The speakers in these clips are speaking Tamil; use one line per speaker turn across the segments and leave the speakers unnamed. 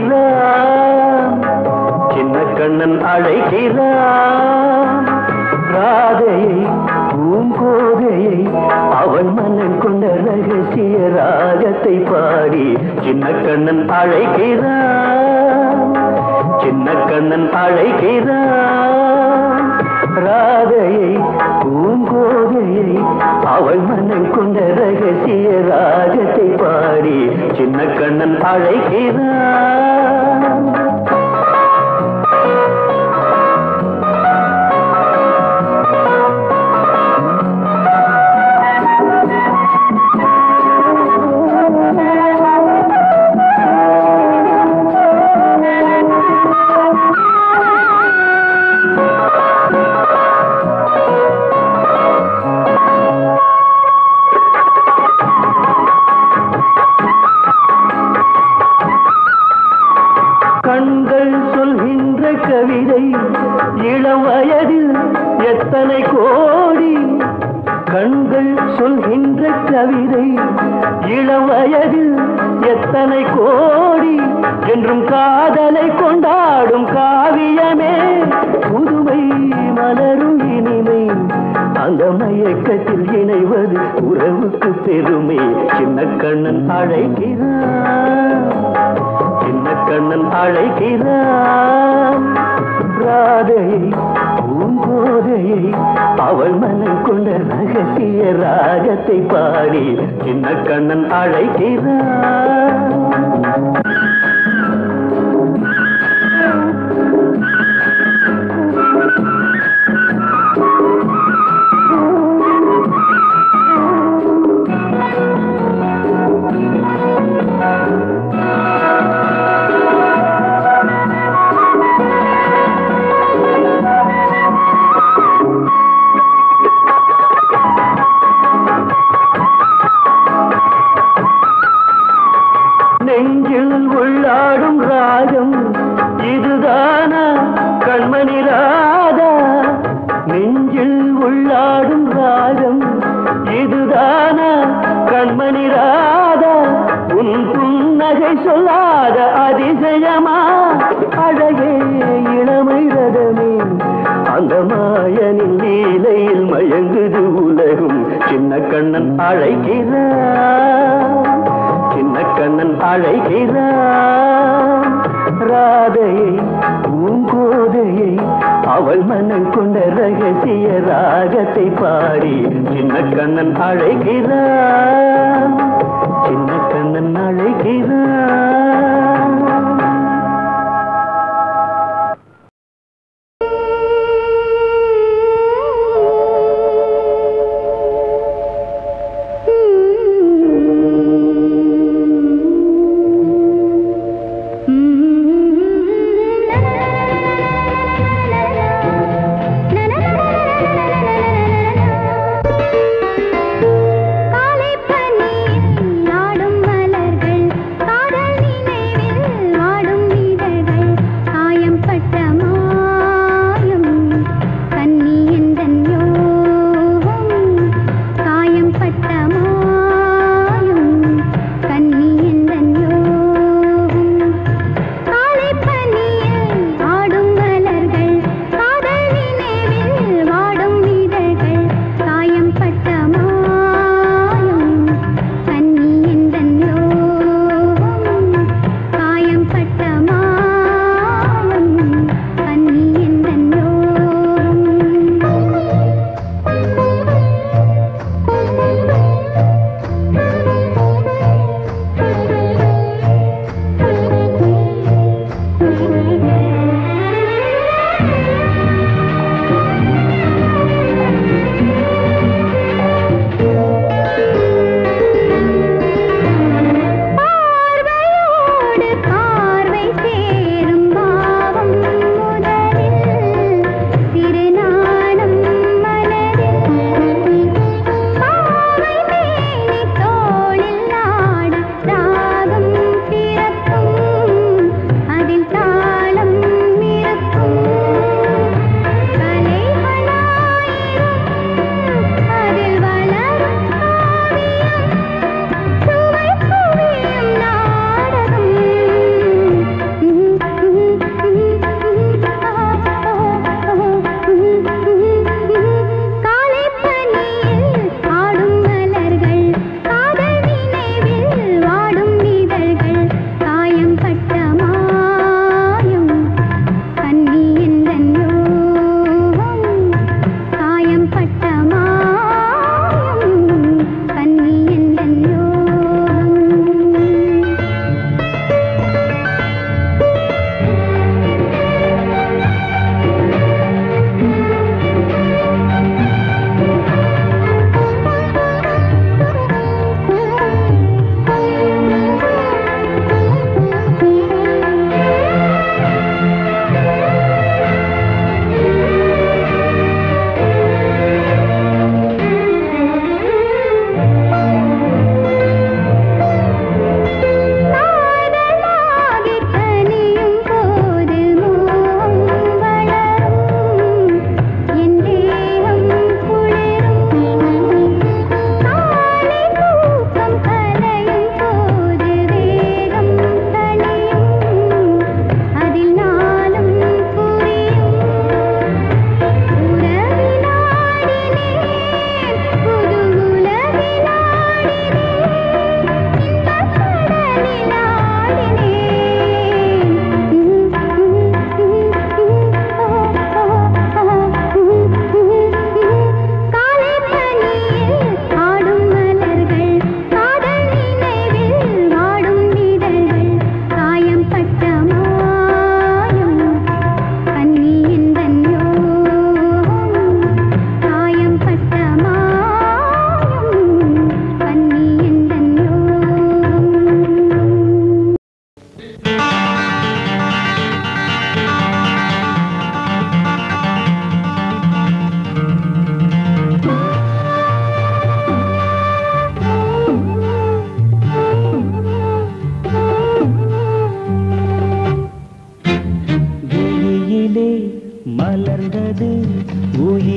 அழைக்கிறான் சின்ன கண்ணன் அழைக்கிறான் ராதையை பூங்கோதையை அவன் மன்னன் கொண்ட ரகசிய ராகத்தை பாடி சின்ன கண்ணன் அழைக்கிறான் சின்ன கண்ணன் அழைக்கிறான் ராதையை பூங்கோதையை அவள் மன்னன் கொண்ட ரகசிய ராகத்தை பாடி சின்ன கண்ணன் அழைக்கிறான் கண்கள் சொல்கின்ற கவிதை இளம் வயதில் எத்தனை கோடி கண்கள் சொல்கின்ற கவிதை இளம் வயதில் எத்தனை கோடி என்றும் காதலை கொண்டாடும் காவியமே புதுமை மலரும் இனிமை அந்த மயக்கத்தில் இணைவது உறவுக்கு பெருமை சின்ன கண்ணன் அழைக்கிறான் சின்ன கண்ணன் அழைக்கிறான் ராதையை பூங்கோதையை அவள் மனம் கொண்ட ரகசிய ராகத்தை பாடி சின்ன கண்ணன் அழைக்கிறான் நெஞ்சில் உள்ளாடும் ராகம் இதுதானா கண்மணி ராதா நெஞ்சில் உள்ளாடும் ராகம் இதுதானா கண்மணி ராதா உன் புன்னகை சொல்லாத அதிசயமா அழகே இளமை ரதமே அந்த மாயனின் லீலையில் மயங்குது உலகும் சின்ன கண்ணன் அழைக்கிறான் சின்ன கண்ணன் அழைக்கிறான் ராதையை பூங்கோதையை அவள் மனம் கொண்ட ரகசிய ராகத்தை பாடி சின்ன கண்ணன் அழைக்கிறான் சின்ன கண்ணன் அழைக்கிறான்
காலை பனி ஆடும் மலர்கள் காதல்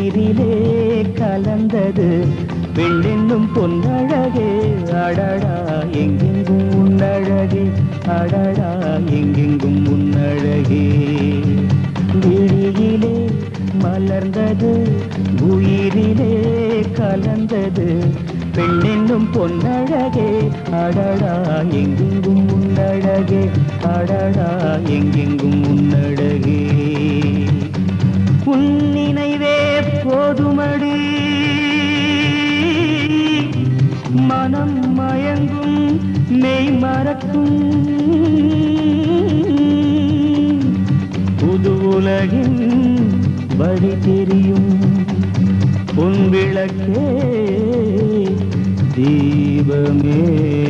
உயிரிலே கலந்தது பெண்ணென்னும் பொன்னழகே அடடா எங்கெங்கும் உன்னழகே அடடா எங்கெங்கும் உன்னழகே விழியிலே மலர்ந்தது உயிரிலே கலந்தது பெண்ணென்னும் பொன்னழகே அடடா எங்கெங்கும் உன்னழகே அடடா எங்கெங்கும் உன்னழகே உன் நினைவே போதுமடி மனம் மயங்கும் மெய் மறக்கும் புது உலகின் வழி தெரியும் உன் விளக்கே தீபமே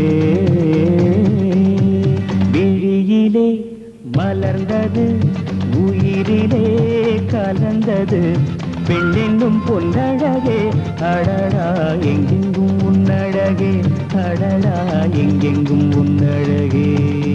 விழியிலே மலர்ந்தது உயிரிலே கலந்தது பெண்ணென்னும் பொன்னழகே அடடா எங்கெங்கும் உன்னழகே அடடா எங்கெங்கும் உன்னழகே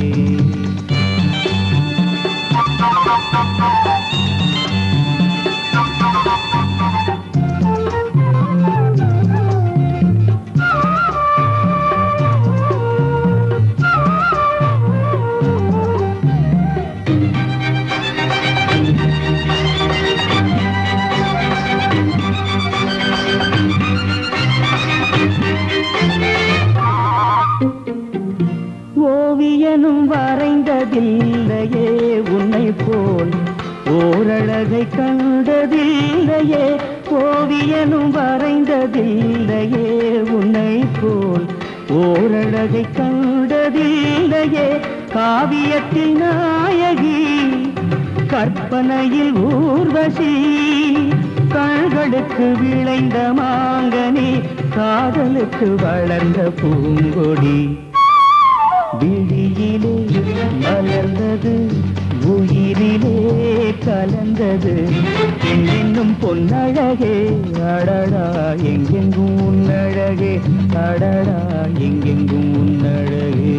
ஓவியனும் வரைந்ததில்லையே உன்னை போல் ஓரழகை கண்டதில்லையே ஓவியனும் வரைந்ததில்லையே உன்னை போல் ஓரழகை கண்டதில்லையே காவியத்தில் நாயகி கற்பனையில் ஊர்வசி கண்களுக்கு விளைந்த மாங்கனி காதலுக்கு வளர்ந்த பூங்கொடி விழியிலே மலர்ந்தது உயிரிலே கலந்தது என்னும் பொன்னழகே அடடா எங்கெங்கும் உன்னழகே அடடா எங்கெங்கும் உன்னழகே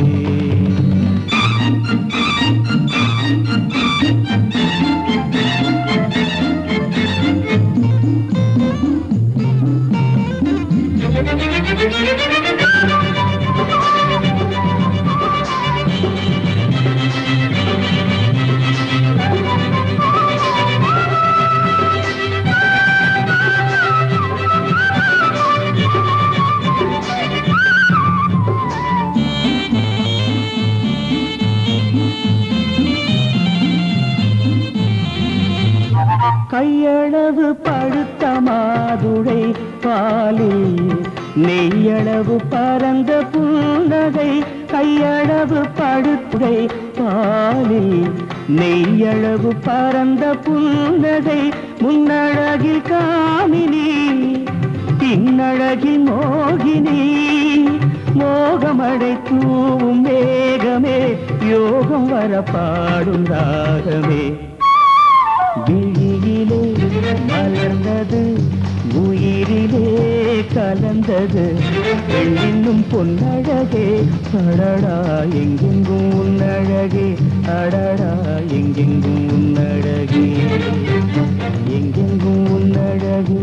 கையளவு படுத்த மாதுளை பாலில் நெய்யளவு பரந்த புன்னகை கையளவு படுத்துகை பாலில் நெய்யளவு பரந்த புன்னகை முன்னழகில் காமினி பின்னழகில் மோகினி மோகமடை தூவும் மேகமே யோகம் வர பாடும் ராகமே விழியிலே மலர்ந்தது உயிரிலே கலந்தது பெண்ணின்னும் பொன்னழகே அடடா எங்கெங்கும் உன்னழகே அடடா எங்கெங்கும் உன்னழகே எங்கெங்கும் உன்னழகே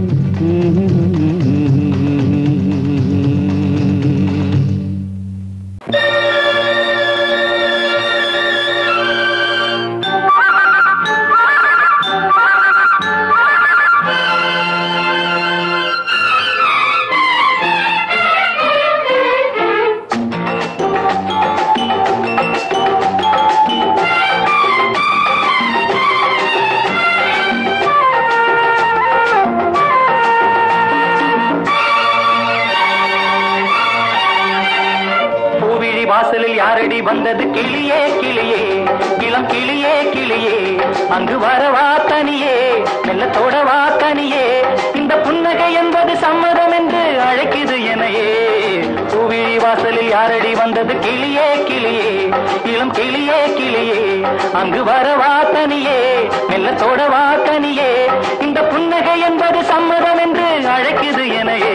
பூவிழி வாசலில் யாரடி வந்தது கிளியே கிளியே இளம் கிளியே கிளியே அங்கு வரவா தனியே மெல்லத்தோடவா தனியே இந்த புன்னகை என்பது சம்மதம் என்று அழைக்குது எனையே பூவிழி வாசலில் யாரடி வந்தது கிளியே கிளியே இளம் கிளியே கிளியே அங்கு வரவா தனியே மெல்லத்தோடவா தனியே இந்த புன்னகை என்பது சம்மதம் என்று அழைக்குது எனையே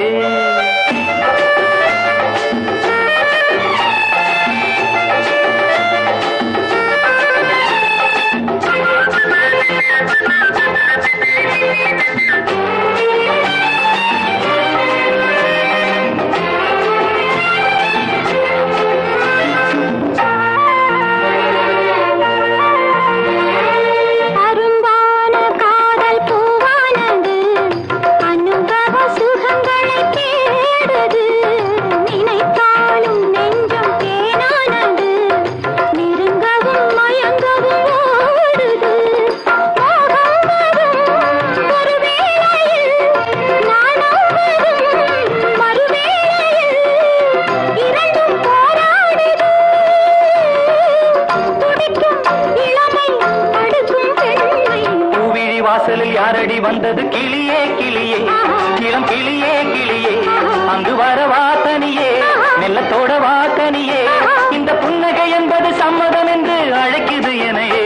யாரடி வந்தது கிளியே கிளியே இளம் கிளியே கிளியே அங்கு வரவா தனியே மெல்லத்தோட வா தனியே இந்த புன்னகை என்பது சம்மதம் என்று அழைக்குது எனையே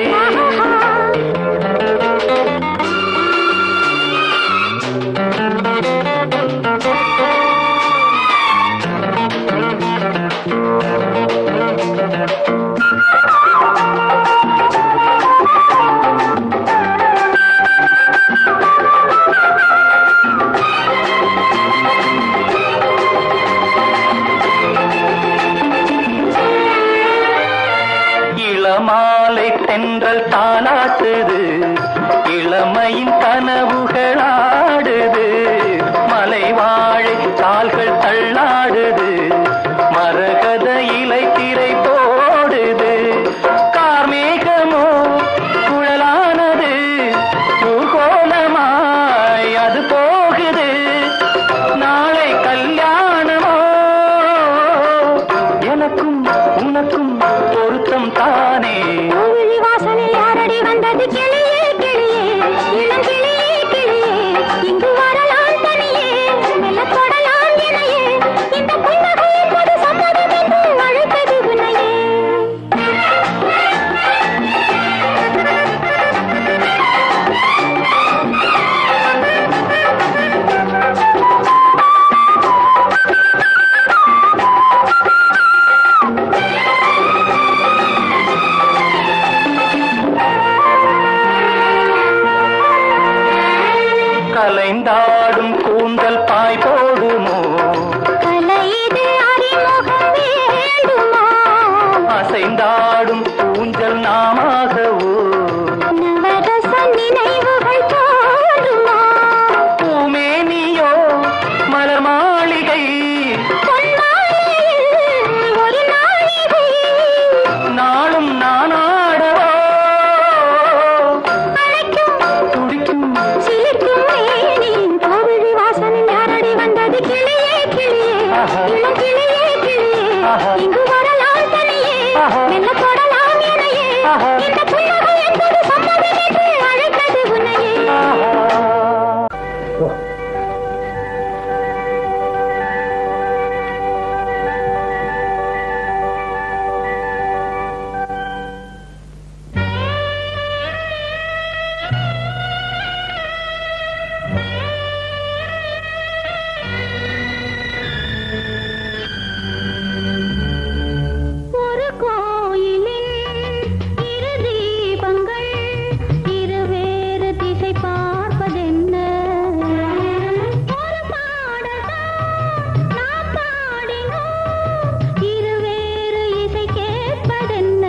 இளமாலை தென்றல் தாளாட்டுது இளமையின் கனவுகளாடுது மலை வாழை கால்கள் தள்ளாடுது மரகத இலை திரை போடுது கார்மேகமோ குழலானது பூகோளமாய் அது போகுது நாளை கல்யாணமோ எனக்கும் உனக்கும் பொருத்தம் தானே
கோவிலி வாசலில் யாரடி வந்தது கிளியே கிளியே இளம் கிளியே கிளியே இங்கு வரலாம் தனியே மெல்ல தொடலாம் இணையே இந்த புன்னகை என்பது சம்மதம் என்று அழைத்தது உன்னையே
கலைந்தாடும் கூந்தல் பாய் போடுமோ
கலையிது அறிமுகம் வேண்டுமா
அசைந்தாடும் ஊஞ்சல் நாமாகவோ
நவரச நினைவுகள் தோன்றுமா
பூமேனியோ மலர் மாளிகை
பொன்னாளியில் ஒரு நாளிகை
நாளும் நானாடவோ
அழைக்கும்
துடிக்கும்
சிலிர்க்கும் மேனியின் கோவிலி வாசலில் யாரடி வந்தது கிளியே கிளியே
ஆஹா.
இளம் கிளியே கிளியே
ஆஹா.
இங்கு வரலாம் தனியே
ஆஹா.
மெல்ல தொடலாம் இணையே
ஆஹா.
இந்த புன்னகை என்பது சம்மதம் என்று அழைத்தது உன்னையே ஒரு கோயிலில் இரு தீபங்கள் இருவேறு திசை பார்ப்பதென்ன ஒரு பாடல்தான் நாம் பாடினோம் இருவேறு இசை கேட்பதென்ன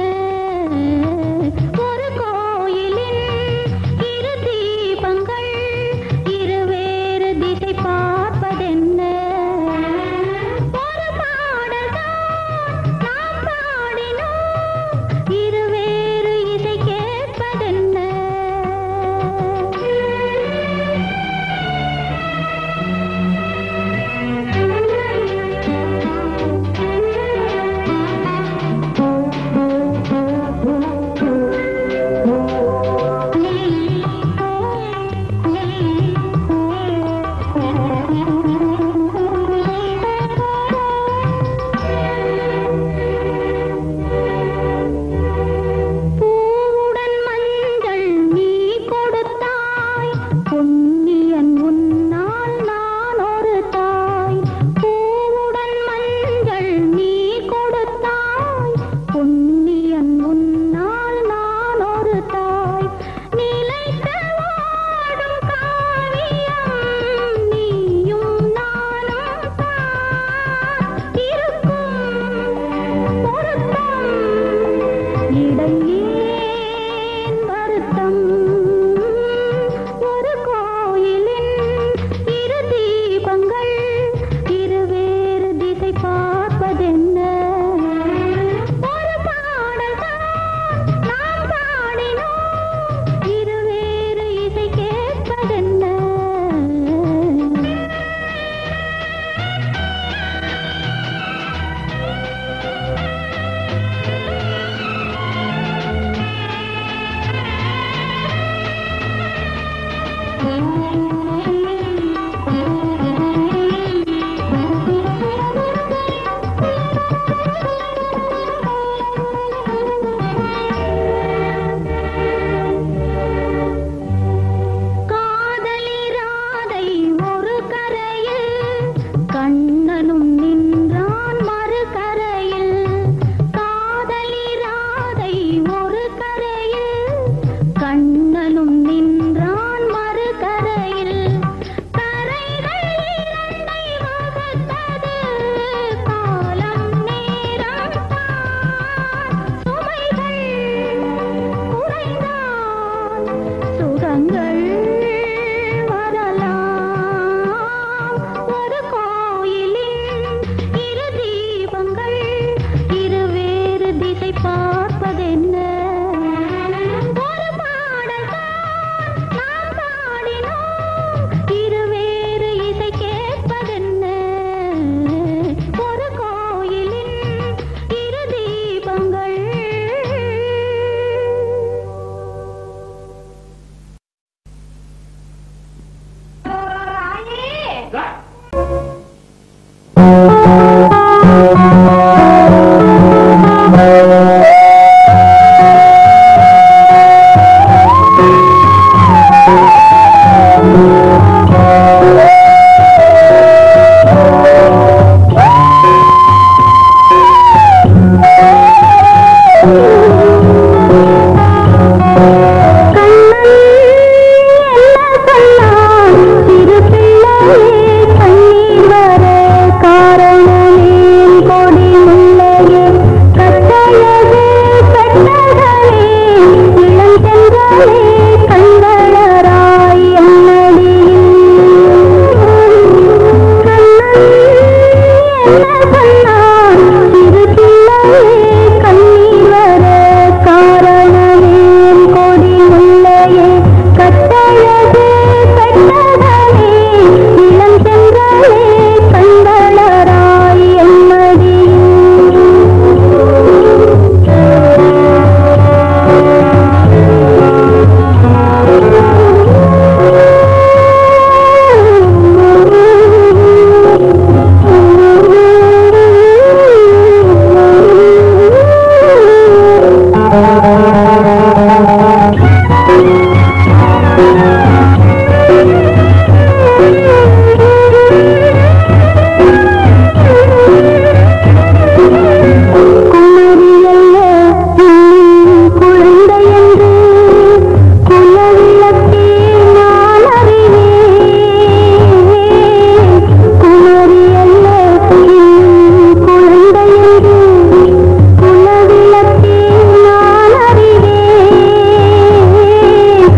ஒரு கோயிலில் இரு தீபங்கள் இருவேறு திசை பார்ப்பதென்ன ஒரு பாடல்தான் நாம் பாடினோம் இருவேறு இசை கேட்பதென்ன பூவுடன் மஞ்சள் நீ கொடுத்தாய் பொன்னியன் உன்னால் நான் ஒரு தாய் பூவுடன் மஞ்சள் நீ கொடுத்தாய் பொன்னியன் உன்னால் நான் ஒரு தாய் நிலைத்து வாடும் காவியம் நீயும் நானும் தான் இருக்கும் பொருத்தம் இடையேன் வருத்தம் ஒரு கோயிலின் இரு தீபங்கள் இருவேறு திசை பார்ப்பதென்ன ஒரு பாடல்தான் நாம் பாடினோம் இருவேறு இசை கேட்பதென்ன குமரியல்ல குழந்தை என்று குலவிளக்கே நான் அறிவேன் குமரியல்ல குழந்தை என்று குலவிளக்கே நான் அறிவேன்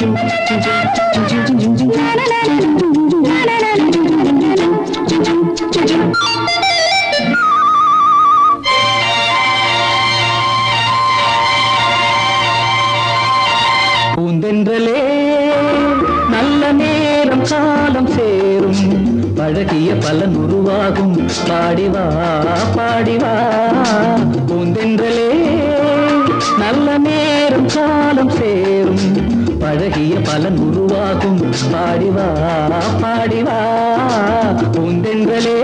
பூந்தென்றலே நல்ல நேரம் காலம் சேரும் பழகிய பலன் உருவாகும் பாடிவா பாடிவா பூந்தென்றலே நல்ல நேரம் காலம் சேரும் பழகிய பலன் உருவாகும் பாடிவா பாடிவா பூந்தென்றலே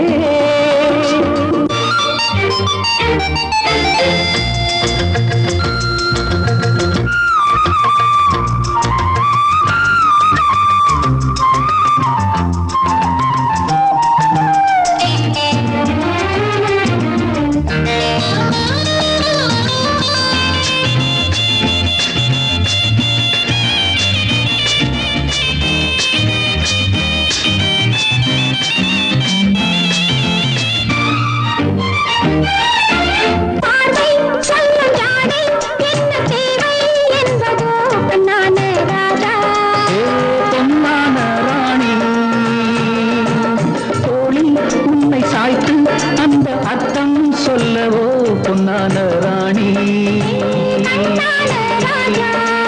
பார்வை சொல்லும் யானை என்ன தேவை என்பதோ பொன்னான ராஜா
ஏ பொன்னான ராணி தோழி உன்னை சாய்த்து அந்த அர்த்தம் சொல்லவோ பொன்னான ராணி
கண்ணான ராஜா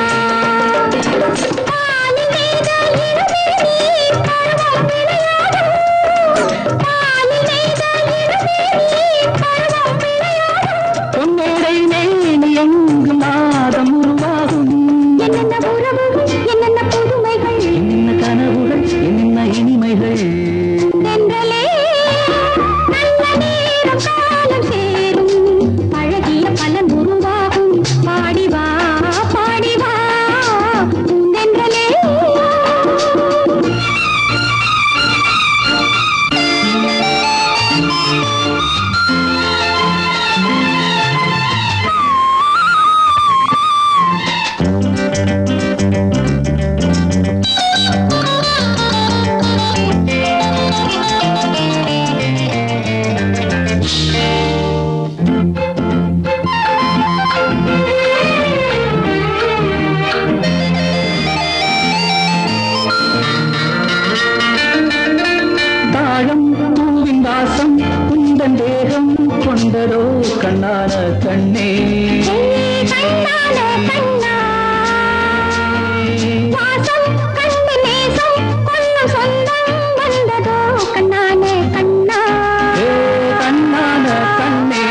பாலில் நெய்த இளவேணி பருவம் விளையாடும் பாலில் நெய்த இளவேணி பருவம் விளையாடும்
பொன்னேடை நேனி எங்கு மாதம் உருவாகும்
என்னென்ன உறவுகள் என்னென்ன புதுமைகள்
என்ன கனவுகள் என்ன இனிமைகள்
தென்றலே நல்ல நேரம் காலம் சேரும் பழகிய பலன் உருவாகும் பாடிவா பாடிவா பூந்தென்றலே
தாழம் பூவின் வாசம் குந்தன் தேகம் கொண்டதோ கண்ணான கண்ணே
கண்ணான கண்ணா வாசம் கண்டு நேசம் கொல்லும் சொந்தம் வந்ததோ கண்ணான கண்ணா
ஏ கண்ணான கண்ணே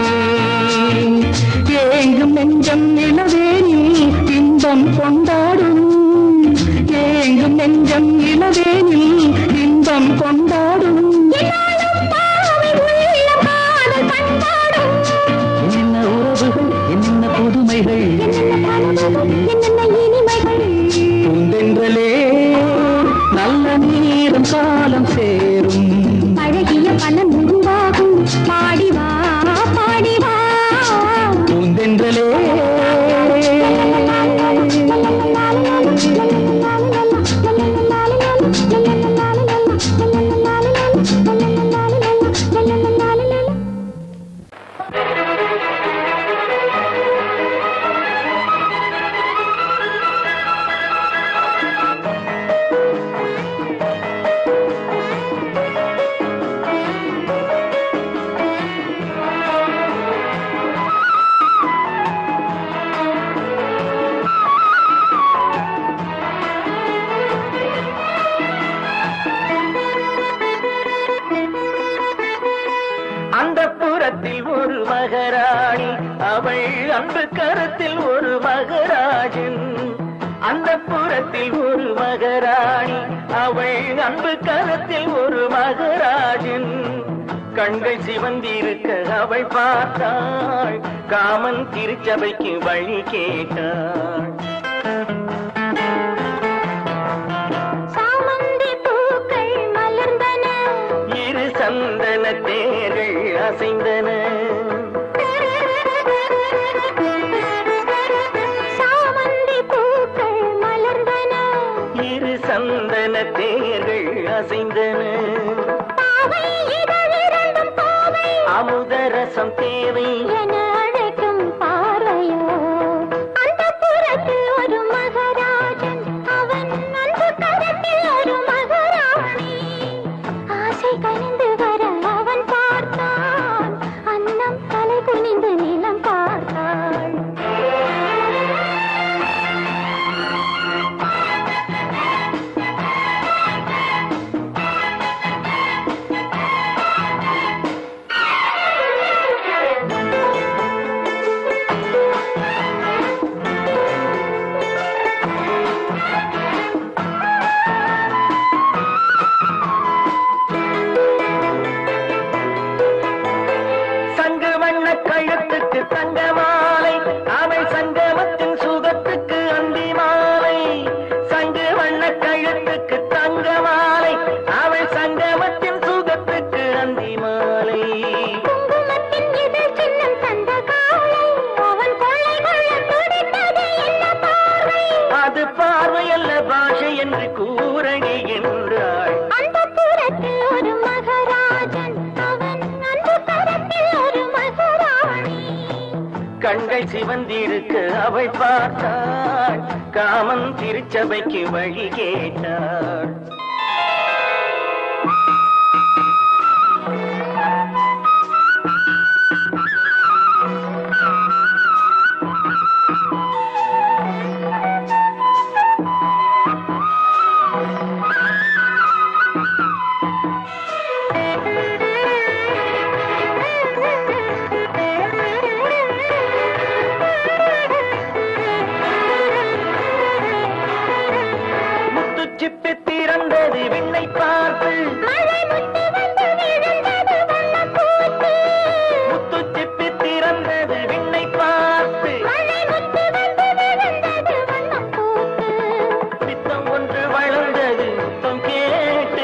ஏங்கும் நெஞ்சம் இளவேனில் இன்பம் கொண்டாடும் ஏங்கும் நெஞ்சம் இளவேனில் இன்பம் கொண்டாடும்
என்னாலும் பாவை உள்ள காதல் பண்பாடும்
என்ன உறவுகள் என்ன புதுமைகள்
என்னென்ன இனிமைகள்
பூந்தென்றலே நல்ல நேரம் காலம் சேரும்
பழகிய பலன் உருவாகும் பாடிவா பாடிவா
பூந்தென்றலே
அந்த புறத்தில் ஒரு மகராணி அவள் அன்பு கருத்தில் ஒரு மகராஜன் அந்த புறத்தில் ஒரு மகராணி அவள் அன்பு கருத்தில் ஒரு மகராஜன் கண்கள் சிவந்திருக்க அவள் பார்த்தாள் காமன் திருச்சபைக்கு வழி கேட்டாள்
சாமந்தி பூக்கள் மலர்ந்தன
இரு சந்தன தேர்கள் அசைந்தன
சாமந்தி பூக்கள் மலர்ந்தன
இரு சந்தன தேர்கள் அசைந்தன
பாவை இதழிரண்டும் பாவை
அமுதரசம் தேவை
என அழைக்கும் பார்வையோ அந்த புறத்தில் ஒரு மகராஜன்
சிவந்திருக்க அவள் பார்த்தாள் காமன் திருச்சபைக்கு வழி கேட்டாள் முத்துச்சிப்பி திறந்தது விண்ணை பார்த்து முத்துச்சிப்பி திறந்தது விண்ணை பார்த்து சித்தம் ஒன்று வளர்ந்தது முத்தம் கேட்டு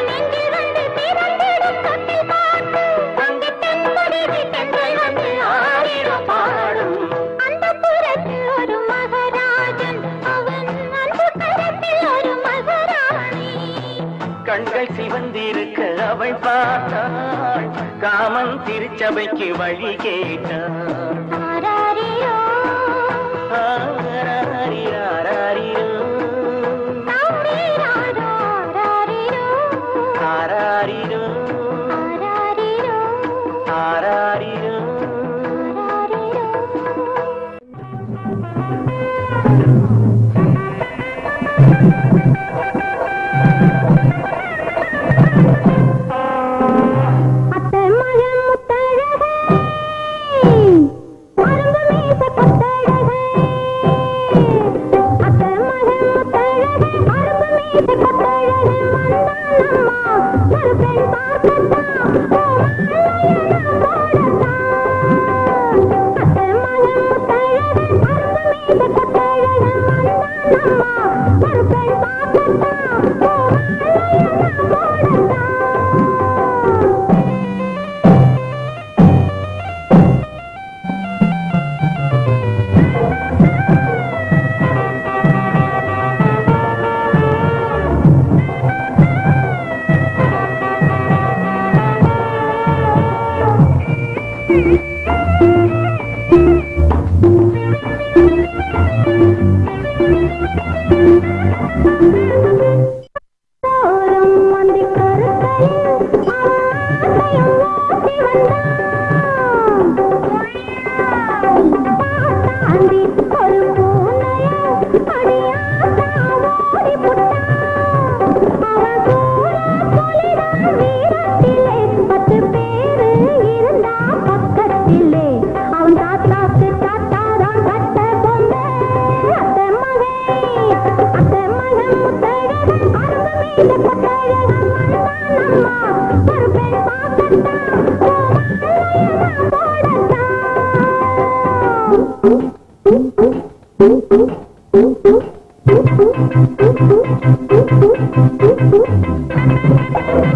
அங்கு தென்படுது தென்றல் வந்து ஆடிடும் பாடும்
ஒரு மகராஜன் அவன் அன்பு கரத்தில் ஒரு மகராணி
கண்கள் சிவந்திருக்க அவள் பார்த்தாள் காமன் திருச்சபைக்கு வழி கேட்டாள்
ஆராரிரோ,
ஆராரிராராரிரோ,
ஆரீராரோ, ஆராரிரோ,
ஆராரிரோ,
ஆராரிரோ,
ஆராரிரோ.
ஆராரிரோ. அத்தை மகன் முத்தழகே, அரும்பு மீச கொத்தழகே. அத்தை மகன் முத்தழகே, அரும்பு மீச கொத்தழகே. வந்தாளம்மா, ஒரு பெண் பார்க்கத்தான், ஓ மாலையெல்லாம் போடத்தான். அத்தை மகன் முத்தழகே, அரும்பு மீச கொத்தழகே. வந்தாளம்மா, ஒரு பெண் பார்க்கத்தான், ஓ மாலையெல்லாம் போடத்தான். தோறும் வந்து கருத்தையும் ஆசையும் ஓட்டி வந்தான். பாத்தாண்டி ஒரு பூனையும் அடியாத்தா ஓடி புட்டான். அவன் கூட புலிதான் வீரத்திலே பத்து பேரு இருந்தா பக்கத்திலே அவன் தாத்தாக்கு தாத்தாதான் கட்ட பொம்மை அத்தை மகன் அத்தை மகன் முத்தழகன் அரும்பு மீது கொத்தழகன் வந்தானம்மா ஒரு பெண் பார்க்கத்தான் கோமாலையெல்லாம் போடத்தான்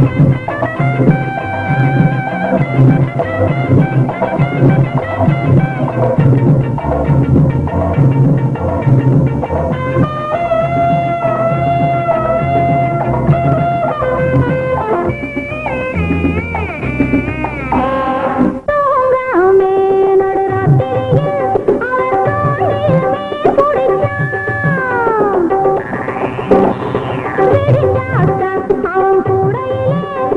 தூங்காமே நடுராத்திரியில் அவன் தோளில் மீன் பிடிச்சான். விடிஞ்சாத்தான் அவன் கூடையிலே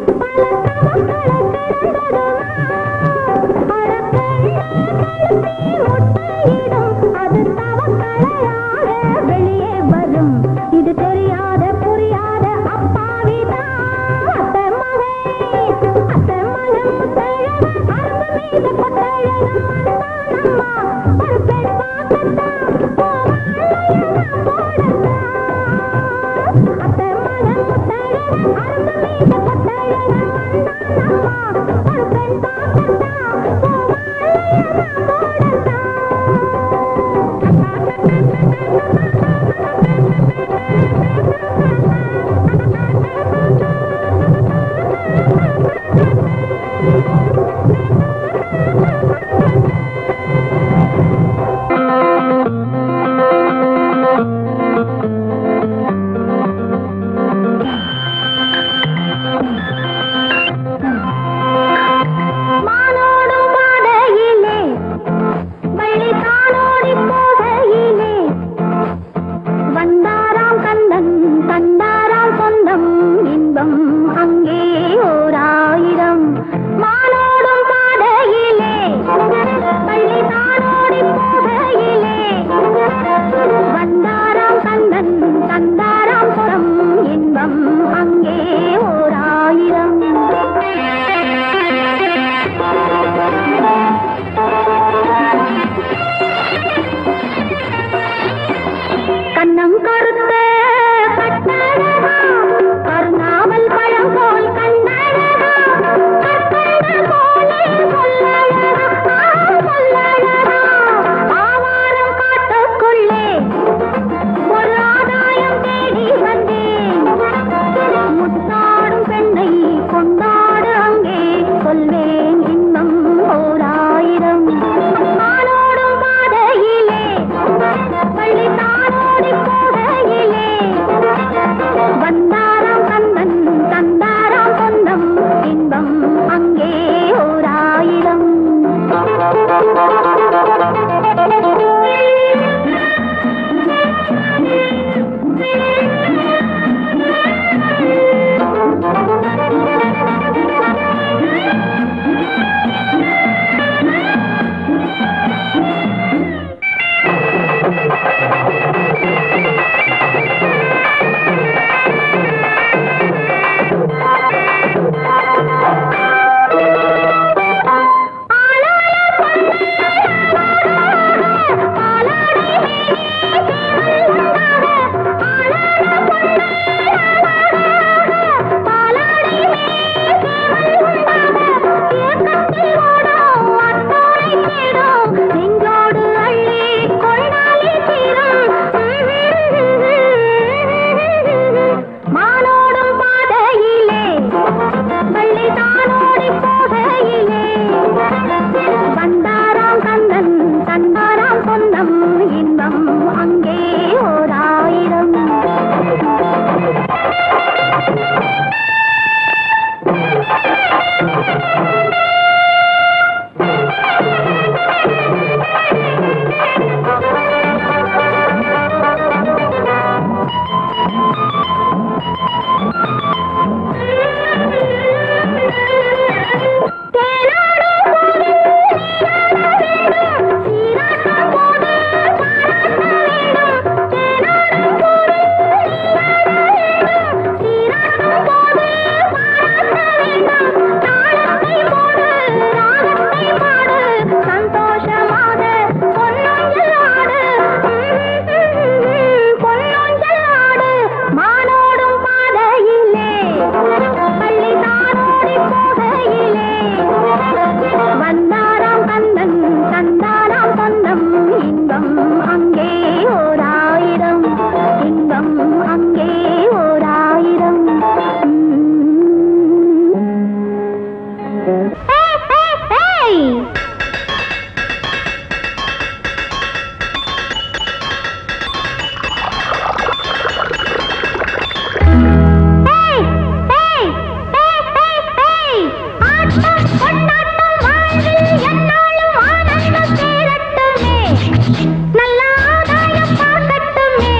நல்ல ஆதாயம் பார்க்கட்டுமே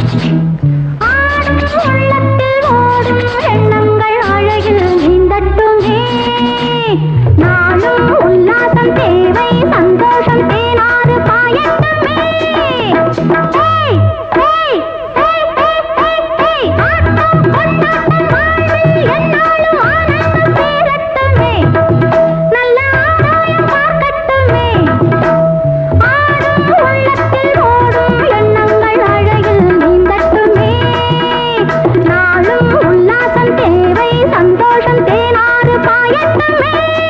ஆடும் உள்ளத்தில் ஓடும் எண்ணங்கள் அழகில் நீந்தட்டுமே நாளும் உல்லாசம் தேவை சந்தோஷம் தேனாறு பாயட்டுமே hey, hey, hey, hey, hey, hey. ஆட்டம், கொண்டாட்டம், வாழ்வில் எந்நாளும் ஆனந்தம் சேரட்டுமே. நல்ல ஆதாயம் பார்க்கட்டுமே ஆடும் உள்ளத்தில் ஓடும் எண்ணங்கள் அழகில் நீந்தட்டுமே நாளும் உல்லாசம் தேவை சந்தோஷம் தேனாறு பாயட்டுமே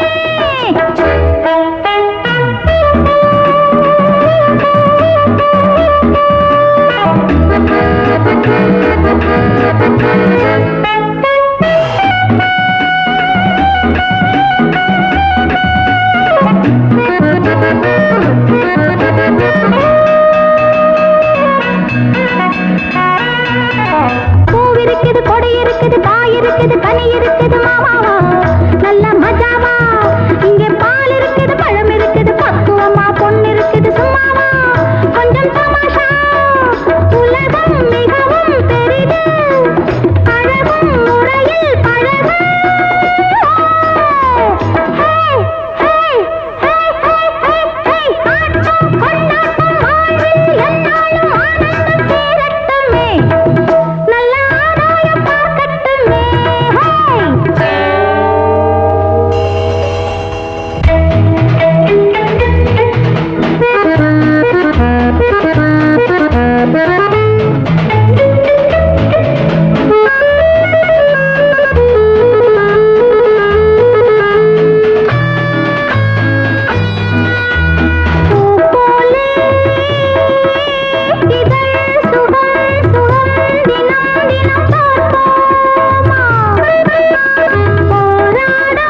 பூவிருக்குது கொடி இருக்குது காய் இருக்குது கனி இருக்குது மாமாவா நல்ல மஜாவா இங்கே பால் இருக்குது பழம் இருக்குது பக்குவமா பொண்ணு இருக்குது சும்மாவா கொஞ்சம் தமாஷா உலகம் மிகவும் பெரிது அழகும் முறையில் பழகு ஹே, ஹே, ஹே, ஹே, ஹே, ஹே. ஆட்டம், கொண்டாட்டம், வாழ்வில் எந்நாளும் ஆனந்தம் சேரட்டுமே நல்ல ஆதாயம் பார்க்கட்டுமே ஹே பூ போலே இதழ் சுகம் சுகம் தினம் தினம் பார்ப்போமா போராடாத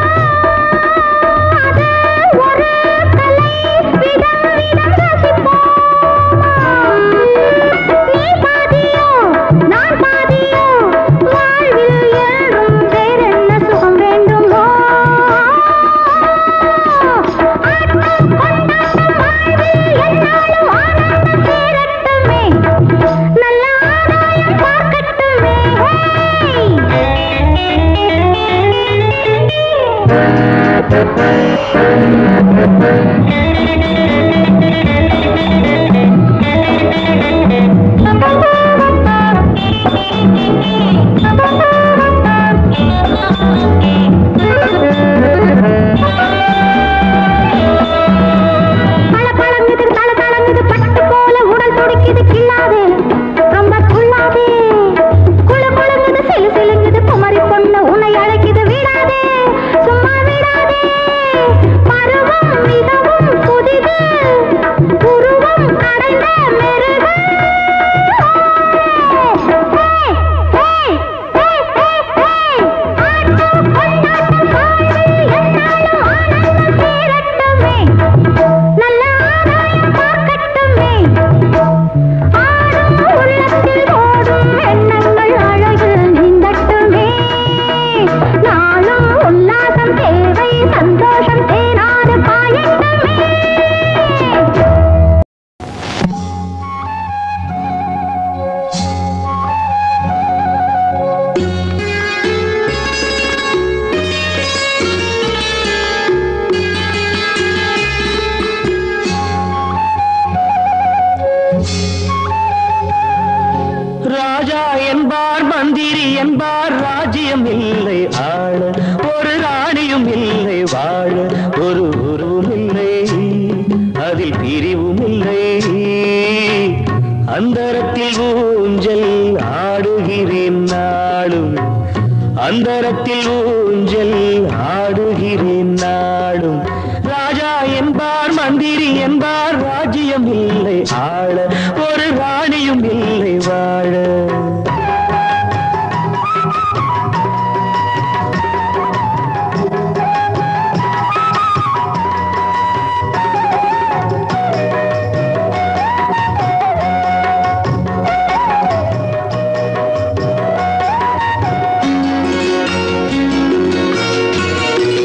ஒரு கலை விதம் விதம் ரசிப்போமா நீ பாதியோ நான் பாதியோ வாழ்வில் எழும் வேறென்ன சுகம் வேண்டுமோ ஆட்டம் கொண்டாட்டம் வாழ்வில் எந்நாளும் ஆனந்தம் சேரட்டுமே நல்ல ஆதாயம் பார்க்கட்டுமே பல பழங்குது தல தளங்குது பட்டு போல உடல் துடிக்குது கிள்ளாது ரொம்ப துள்ளாதே குளு குளுங்குது சிலு சிலுங்குது குமரி பொண்ணு உன்னை அழைக்குது விடாதே சும்மா விடாதே பருவம் மிகவும் புதிது உருவம் அடைந்த மெருகு ஹே, ஹே, ஹே, ஹே, ஹே. ஆட்டம், கொண்டாட்டம், வாழ்வில் எந்நாளும் ஆனந்தம் சேரட்டுமே நல்ல ஆதாயம் பார்க்கட்டுமே ஆடும் உள்ளத்தில் ஓடும் எண்ணங்கள் அழகில் நீந்தட்டுமே நாளும் உல்லாசம் தேவை சந்தோஷம் தேனாறு பாயட்டுமே
ராஜா என்பார் மந்திரி என்பார் ராஜ்யம் இல்லை ஆள ஒரு ராணியும் இல்லை வாழ ஒரு உருவும் இல்லை அதில் பிரிவும் இல்லை அந்தரத்தில் ஊஞ்சல் ஆடுகிறேன் நாளும் அந்தரத்தில் ஊஞ்சல் ஆடுகிறேன் நாளும் ராஜா என்பார் மந்திரி என்பார் ராஜ்யம் இல்லை ஆள ஒரு ராணியும் இல்லை வாழ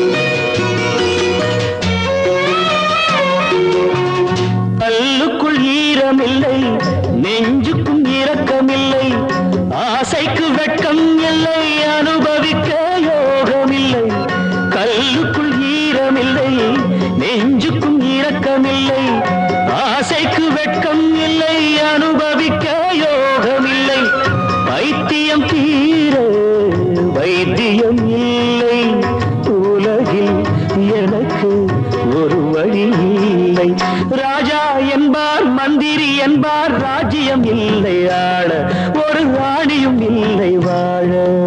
கல்லுக்குள் ஈரமில்லை நெஞ்சுக்கும் இரக்கமில்லை ஆசைக்கு வெட்கம் இல்லை அனுபவிக்க யோகமில்லை கல்லுக்குள் ஈரமில்லை நெஞ்சுக்கும் இரக்கமில்லை ஆசைக்கு வெட்கம் இல்லை அனுபவிக்க யோகமில்லை வைத்தியம் தீர வைத்தியம் இல்லை உலகில் எனக்கு ஒரு வழி இல்லை ராஜா என்பார் மந்திரி என்பார் ராஜ்யம் இல்லை ஆள ஒரு ராணியும் இல்லை வாழ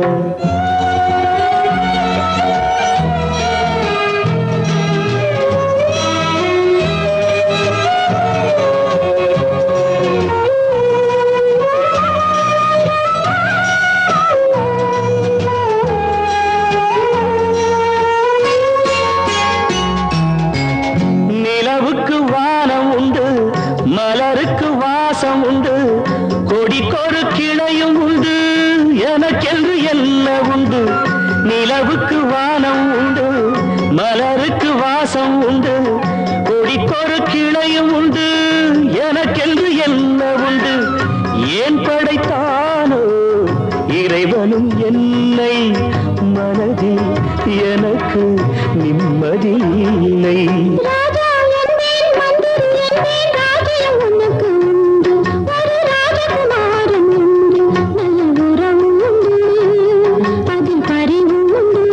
நிலவுக்கு வானம் உண்டு மலருக்கு வாசம் உண்டு கொடிக்கொரு கிளையும் உண்டு எனக்கென்று என்ன உண்டு நிலவுக்கு வானம் உண்டு மலருக்கு வாசம் உண்டு கொடிக்கொரு கிளையும் உண்டு எனக்கென்று என்ன உண்டு ஏன் படைத்தானோ இறைவனும் என்னை மனதில் எனக்கு நிம்மதி இல்லை
ராஜா என்பேன் மந்திரி என்பேன் ராஜ்யம் உனக்கு உண்டு ஒரு ராஜகுமாரன் உண்டு நல்ல உறவு உண்டு அதில் பரிவு உண்டு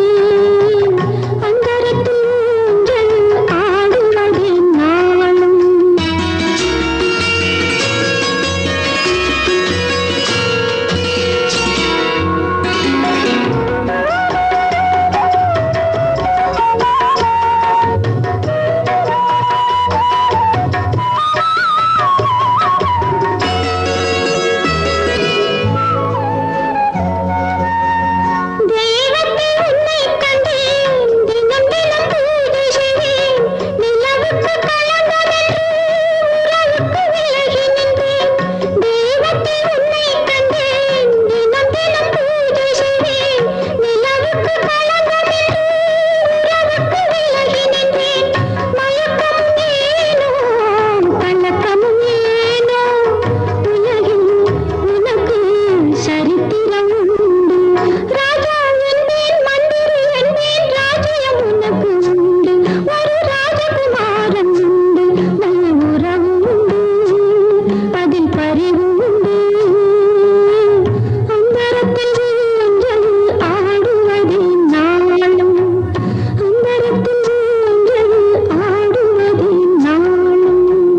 அந்தரத்தில் ஊஞ்சல் ஆடுவதே நாளும் தெய்வத்தை உன்னை கண்டேன் தினம் தினம் பூஜை செய்வேன் நிலவுக்கு களங்கமென்று உறவுக்கு விலகி நின்றேன் தெய்வத்தை உன்னை கண்டேன் தினம் தினம் பூஜை செய்வேன் நிலவுக்கு களங்கமென்று உறவுக்கு விலகி நின்றேன் மயக்கம் ஏனோ கலக்கமும் ஏனோ உலகில் உனக்கு சரித்திரம் உண்டு ராஜா என்பேன் மந்திரி என்பேன் ராஜ்யம் உனக்கு உண்டு ஒரு ராஜகுமாரன் உண்டு நல்ல உறவு உண்டு அதில் பரிவு உண்டு அந்தரத்தில் ஊஞ்சல் ஆடுவதே நாளும் அந்தரத்தில் ஊஞ்சல் ஆடுவதே நாளும்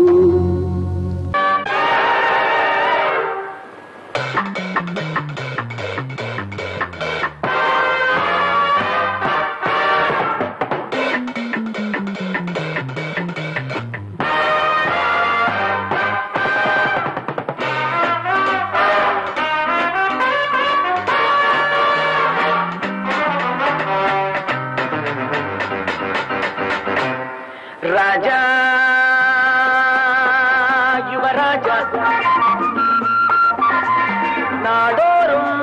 ராஜா யுவராஜா நாடோறும்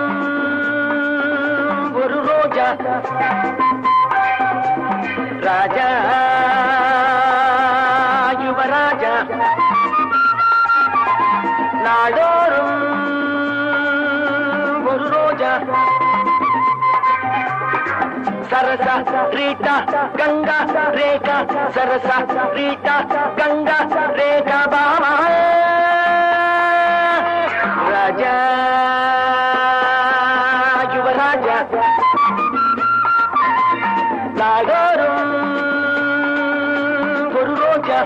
ஒரு ரோஜா ராஜா யுவராஜா நாடோறும் ஒரு ரோஜா சரசா ரீட்டா கங்கா ரேகா சரசா ரீட்டா கங்கா ரேகா பாமா ராஜா யுவராஜா நாடோறும் ஒரு ரோஜா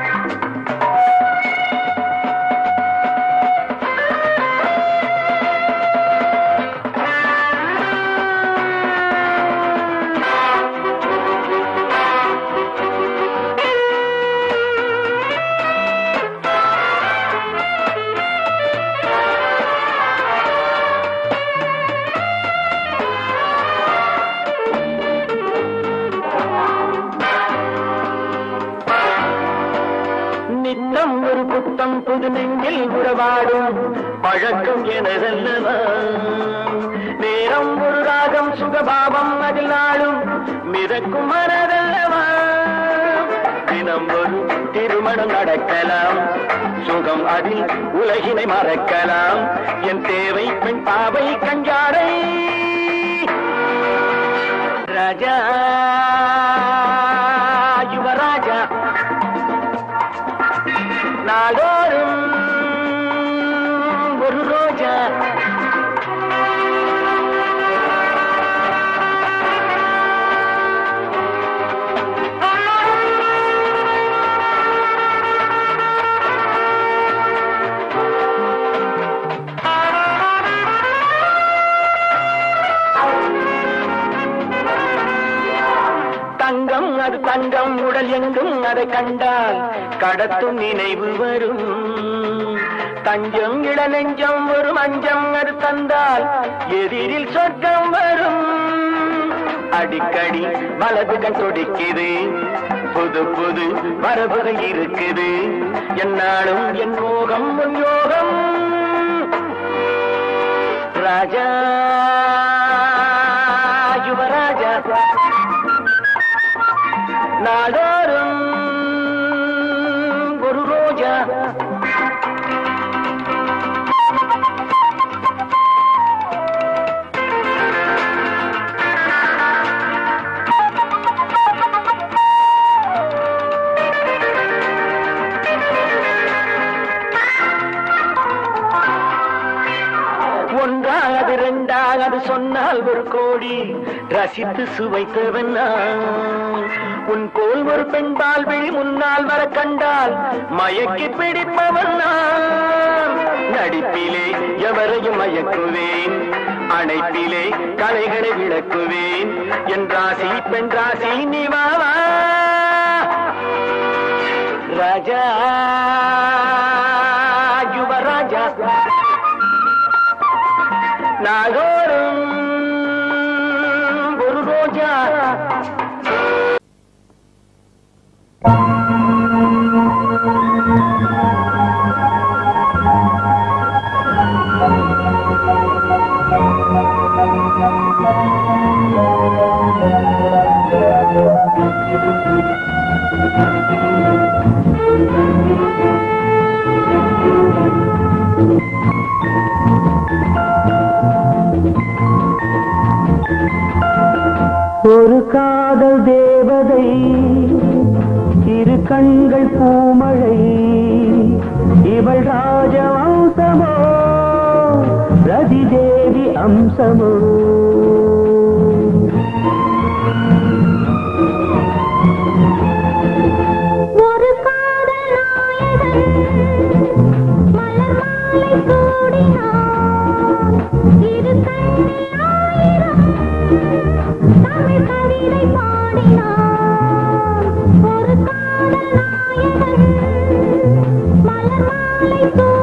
நித்தம் ஒரு புத்தம் புது நெஞ்சில் உறவாடும் பழக்கம் எனதல்லவா நேரம் ஒரு ராகம் சுகபாவம் அதில் நாளும் மிதக்கும் மனதல்லவா தினம் தினம் ஒரு திருமணம் நடக்கலாம் சுகம் அதில் உலகினை மறக்கலாம் என் தேவை பெண் பாவை கஞ்சாடை ராஜா யுவராஜா நாடோறும் ஒரு ரோஜா தங்கம் அது தங்கம் உடல் எங்கும் அதை கண்டால் கடத்தும் நினைவு வரும் தஞ்சம் இள நெஞ்சம் ஒரு மஞ்சம் அது தந்தால் எதிரில் சொர்க்கம் வரும் அடிக்கடி வலது கண் துடிக்குது புது புது வரவுகள் இருக்குது என்னாலும் என் மோகம் உன் யோகம் ராஜா யுவராஜா நாடோறும் ஒரு ரோஜா ஒன்றாவது ரெண்டாவது சொன்னால் ஒரு கோடி ரசித்து சுவைத்தவன் நான். உன் போல் ஒரு பெண் வாழ்வில் முன்னால் வர கண்டால் மயக்கி பிடிப்பவன் நான் நடிப்பிலே எவரையும் மயக்குவேன் அணைப்பிலே கலைகளை விளக்குவேன் என் ராசி பெண் ராசி நீ வா வா. ராஜா யுவராஜா நாடோறும் ஒரு ரோஜா
ஒரு காதல் தேவதை இரு கண்கள் பூமழை இவள் ராஜவம்சமோ ரதி தேவி அம்சமோ
ஒரு காதல் நாயகன் மலர் மாலை சூடினான் இரு கண்ணில் ஆயிரம் தமிழ் கவிதை பாடினான் ஒரு காதல் நாயகன் மலர் மாலை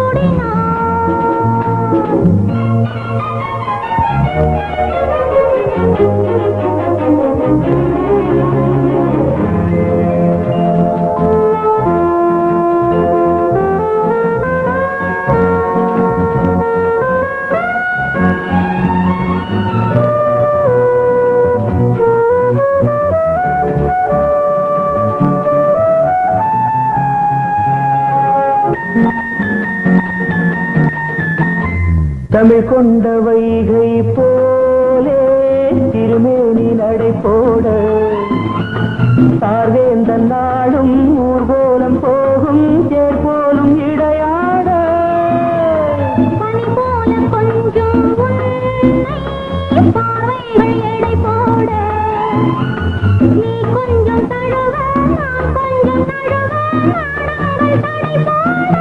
தமிழ் கொண்ட வைகை போலே திருமேனி நடை போட பார்வேந்தன் நாடும் ஊர்கோலம் போகும் தேர் போலும் இடையாட
பனி போல கொஞ்சம் உன்னை பார்வைகள் எடை போட நீ கொஞ்சம் தழுவ நான் கொஞ்சம் தழுவ நாடங்கள் தடை போட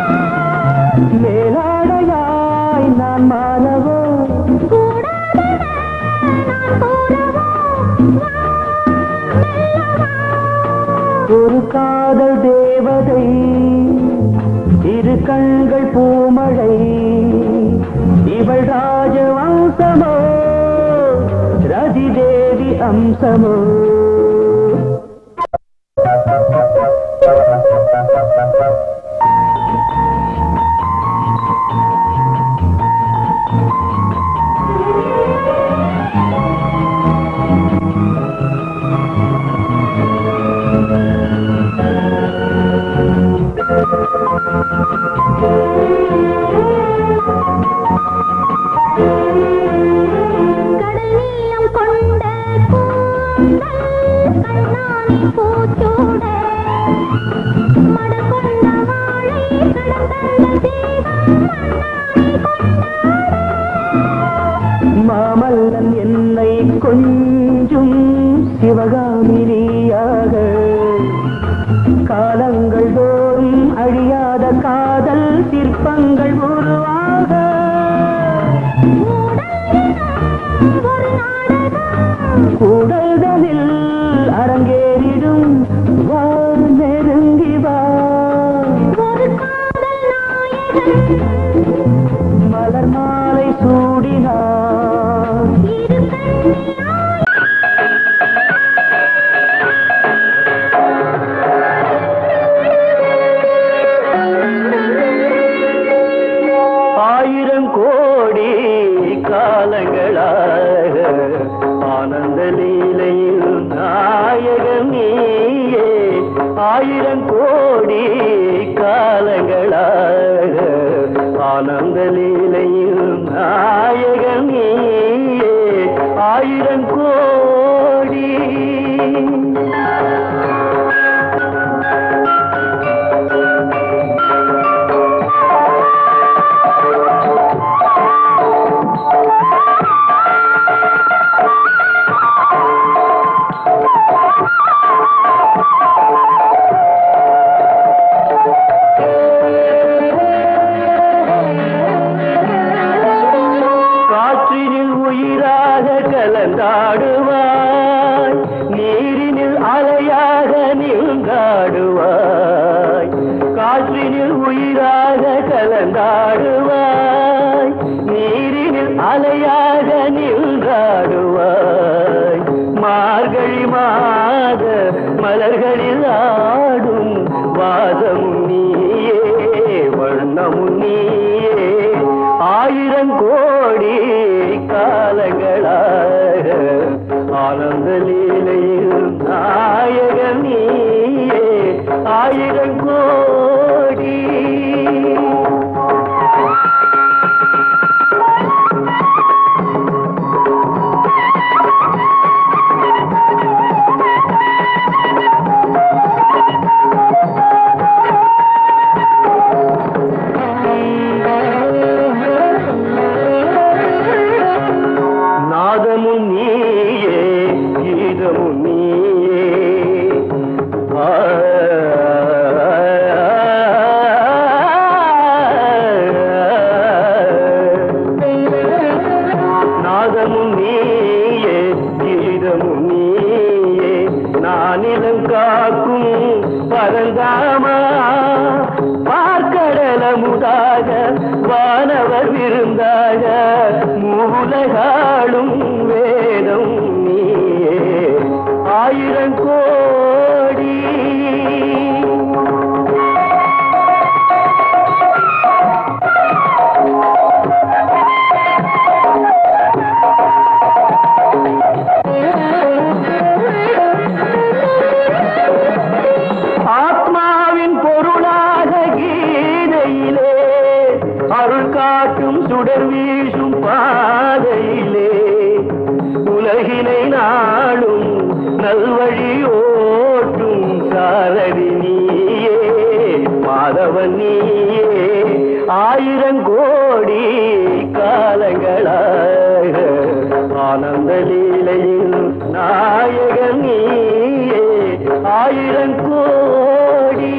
மேலாடையாய் நான் மாறவோ
கூடாதன நான் கூறவோ வா மெல்லவா
ஒரு காதல் தேவதை இரு கண்கள் பூமழை இவள் ராஜவம்சமோ ரதி தேவி அம்சமோ
ஆ
மலர் மாலை சூடினான் ஆயிரம் கோடி காலங்களாக ஆனந்த லீலையில் நாயகம் நீயே ஆயிரம் கோடி காலங்களாக ஆனந்த லீலையில் நாயகம் நீயே ஆயிரம் கோடி காற்றினில் உயிராக கலந்தாடுவாய் நீரினில் அலையாக நீங்காடுவாய் காற்றினில் உயிராக கலந்தாடுவாய் நீரினில் அலையாக நீங்காடுவாய் மார்கழி மாத மலர்களில் ஆடும் வாசமும் நீயே வண்ணமும் நீயே ஆயிரம் கோடி காலங்களாக ஆனந்த லீலையில் நாயகன் நீயே ஆயிரம் கோடி நாதமும் நீயே கீதமும் நீயே ஆ, நாதமும் நீயே கீதமும் நீயே நானிலம் காக்கும் பரந்தாமா பார்க்கடலமுதாக வானவர் விருந்தாக மூலகாளும் வேதம் நீயே ஆயிரம் கோடி ஆத்மாவின் பொருளாக கீதையிலே அருள் காட்டும் சுடர் வீசும் பாதையிலே உலகினை நாளும் நல்வழி ஓட்டும் சாரதி நீயே மாதவன் நீயே ஆயிரம் கோடி காலங்களாக ஆனந்த லீலையில் நாயகன் நீயே ஆயிரம் கோடி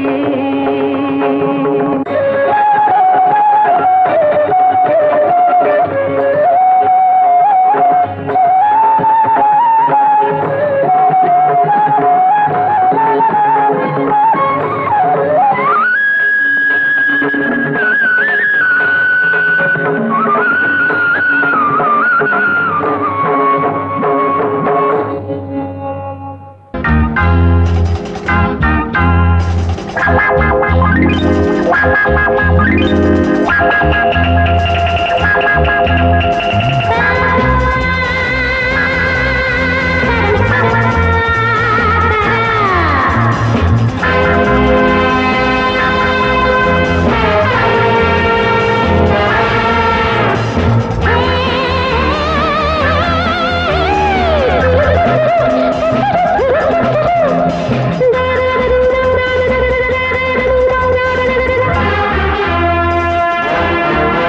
Thank you.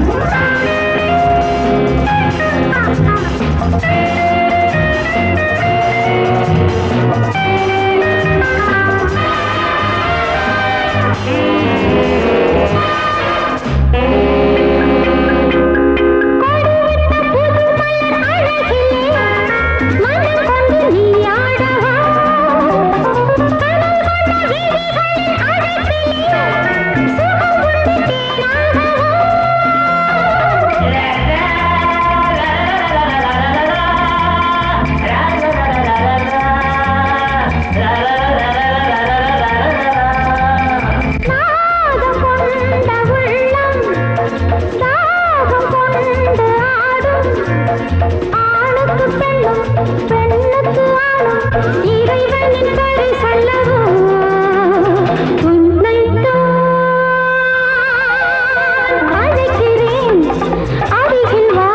இறைவனின் பரிசல்லவோ உன்னைத்தான் அழைக்கிறேன் அருகில் வா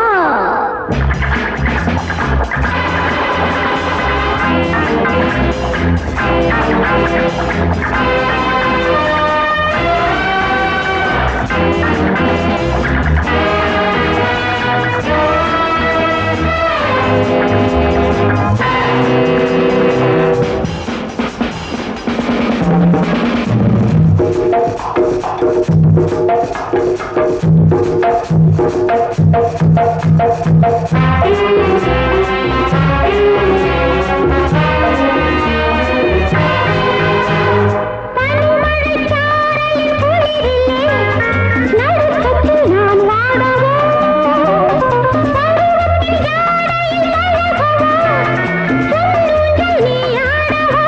பனிமழைச்சாரலின் குளிரிலே நடுக்கத்தில் நான் வாடவோ பருவத்தின் ஜாடையில் அழகவோ பொன்னூஞ்சல் நீ ஆடவோ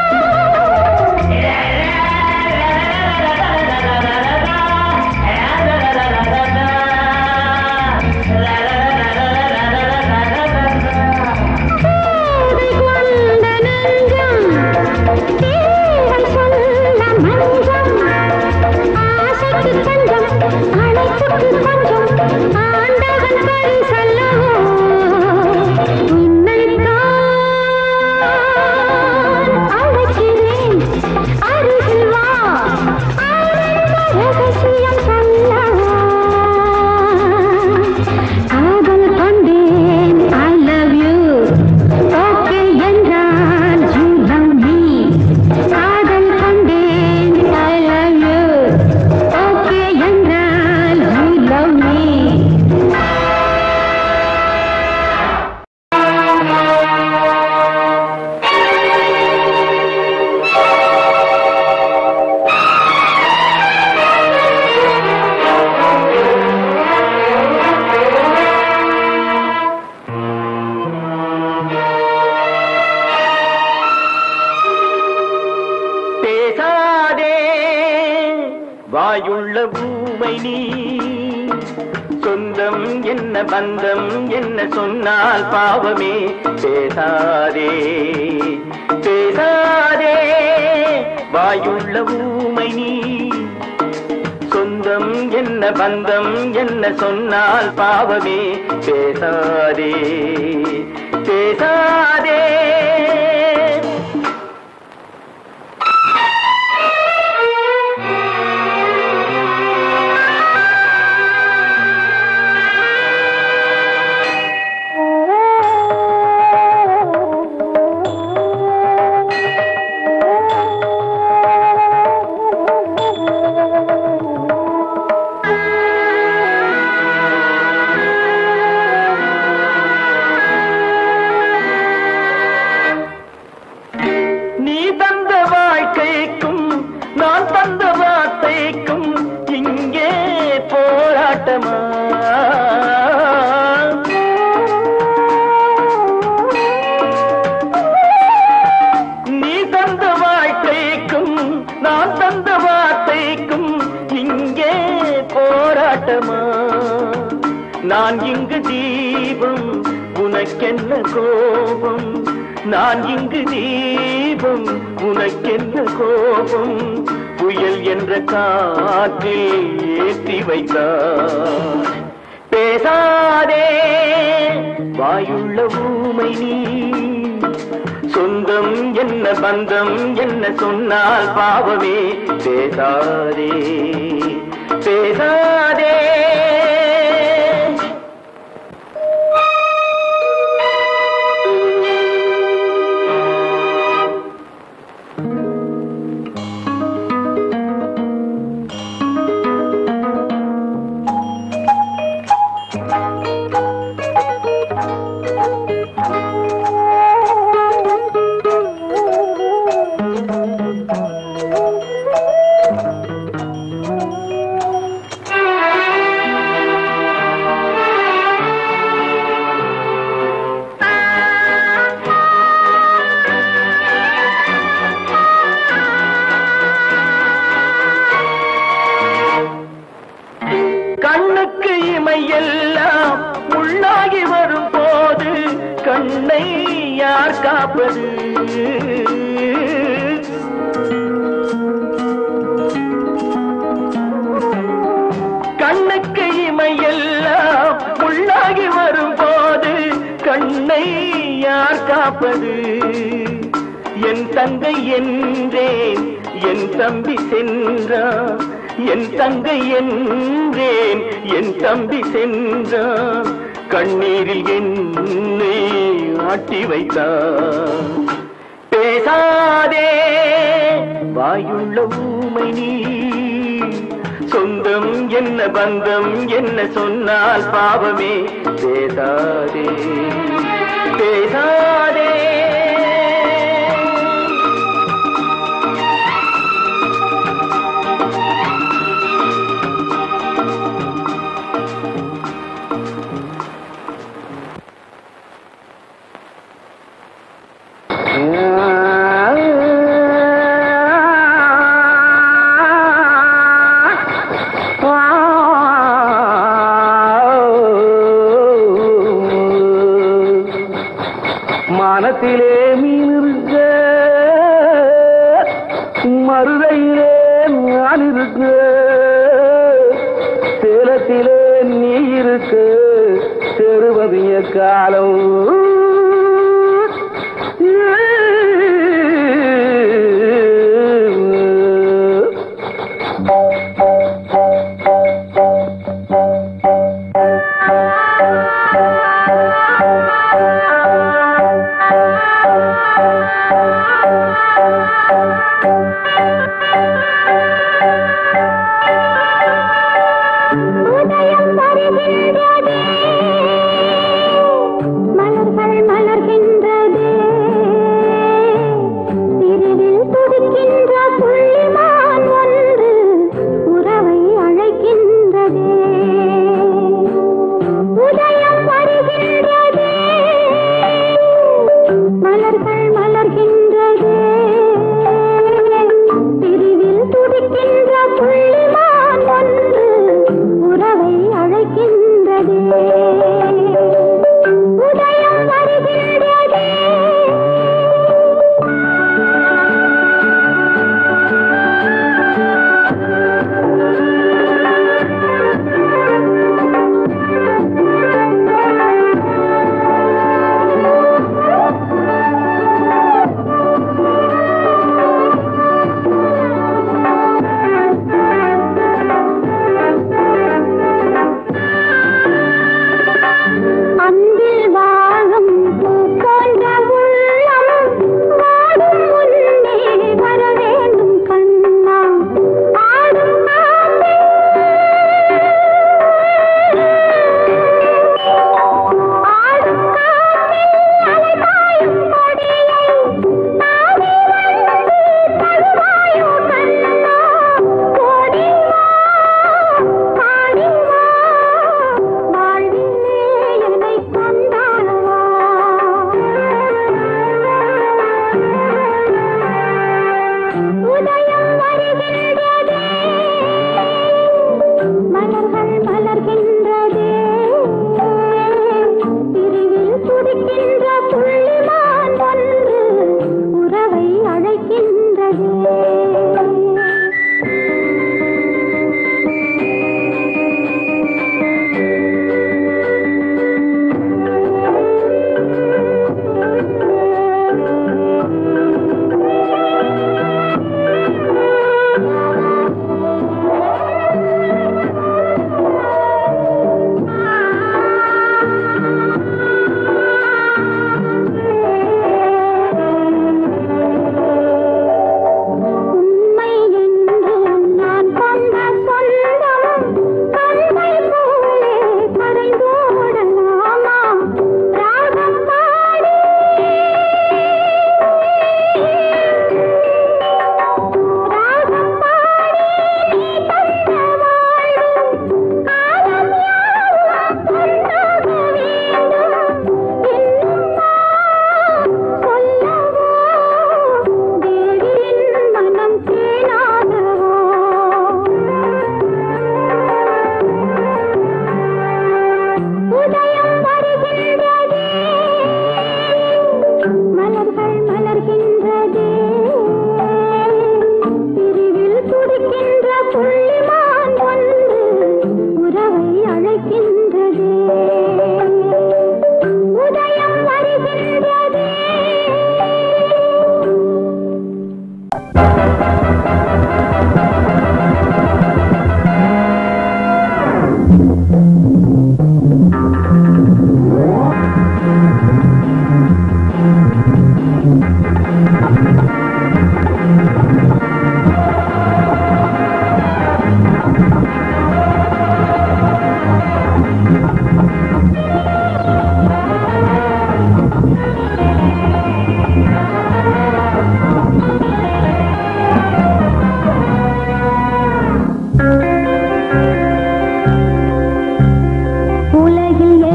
கோதை கொண்ட நெஞ்சம் தேவை சொல்ல மஞ்சம் ஆசைக்கு தஞ்சம் அனைத்துக்கு கொஞ்சம் ஆண்டவன் பரிசல்லவோ உன்னைத்தான் அழைக்கிறேன் அருகில் வா ஆனந்த ரகசியம் சொல்லவா காதல் கொண்டேன் ஐ லவ் யூ ஓகே என்றால் யூ லவ் மீ காதல் கொண்டேன் ஐ லவ் யூ ஓகே என்றால் யூ லவ் மீ
பேசாதே வாயுள்ள பூமை நீ சொந்தம் என்ன பந்தம் என்ன சொன்னால் பாவமே பேசாதே பேசாதே வாயுள்ள பூமை நீ சொந்தம் என்ன பந்தம் என்ன சொன்னால் பாவமே பேசாதே பேசாதே நீ தந்த வாழ்க்கைக்கும் நான் தந்த வார்த்தைக்கும் இங்கே போராட்டமா நீ தந்த வாழ்க்கைக்கும் நான் தந்த வார்த்தைக்கும் இங்கே போராட்டமா நான் இங்கு தீபம் உனக்கென்ன கோபம் நான் இங்கு தீபம் உனக்கென்ன கோபம் புயல் என்ற காற்றில் ஏற்றி வைத்தார் பேசாதே வாயுள்ள ஊமை நீ சொந்தம் என்ன பந்தம் என்ன சொன்னால் பாவமே பேசாதே பேசாதே முள்ளாகி வரும் போது கண்ணை யார் காப்பது கண்ணுக்கு இமையெல்லாம் முள்ளாகி வரும் போது கண்ணை யார் காப்பது என் தங்கை என்றேன் என் தம்பி சென்றான் என் தங்கை என்றேன் என் தம்பி சென்றான் கண்ணீரில் என்னை ஆட்டி வைத்தான் பேசாதே வாயுள்ள ஊமை நீ சொந்தம் என்ன பந்தம் என்ன சொன்னால் பாவமே பேசாதே பேசாதே
மானத்திலே மீன் இருக்க மருதையிலே நான் இருக்க சேலத்திலே நீ இருக்க செருவதிய காலம்
உதயம் வருகின்றதே மலர்கள் மலர்கின்றதே திருவில் துடிக்கின்ற புள்ளிமான் ஒன்று உறவை அழைக்கின்றதே உதயம் வருகின்றதே மலர்கள் மலர்கின்றதே பிரிவில் துடிக்கின்ற புள்ளிமான் ஒன்று உறவை அழைக்கின்றதே உதயம் வருகின்றதே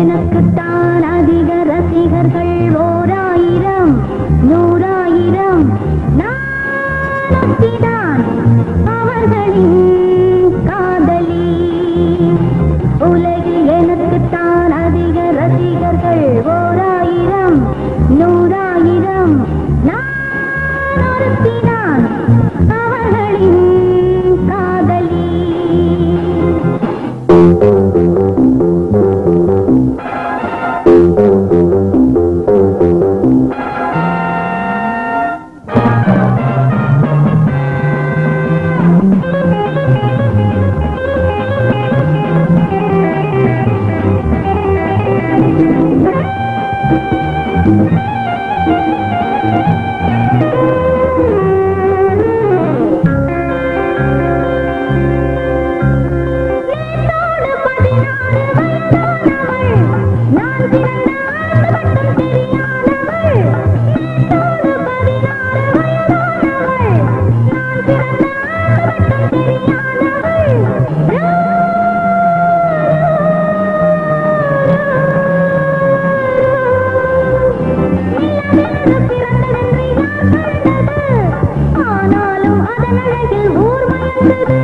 எனக்குத்தான் அதிக ரசிகர்கள் ஓராயிரம் நூறாயிரம் நானொத்திதான் அவர்களின் காதலி உலகில் எனக்குத்தான் அதிக ரசிகர்கள் ஓராயிரம் நூறாயிரம் நான் ஒருத்திதான் அவர்களின் காதலி நேற்றோடு பதினாறு வயதானவள். நான் பிறந்த ஆண்டு மட்டும் தெரியாதவள். நேற்றோடு பதினாறு வயதானவள். நான் பிறந்த ஆண்டு மட்டும் தெரியாதவள். நிலவென்று பிறந்ததென்று யார் கண்டது? ஆனாலும் அதன் அழகில் ஊர் மயந்தது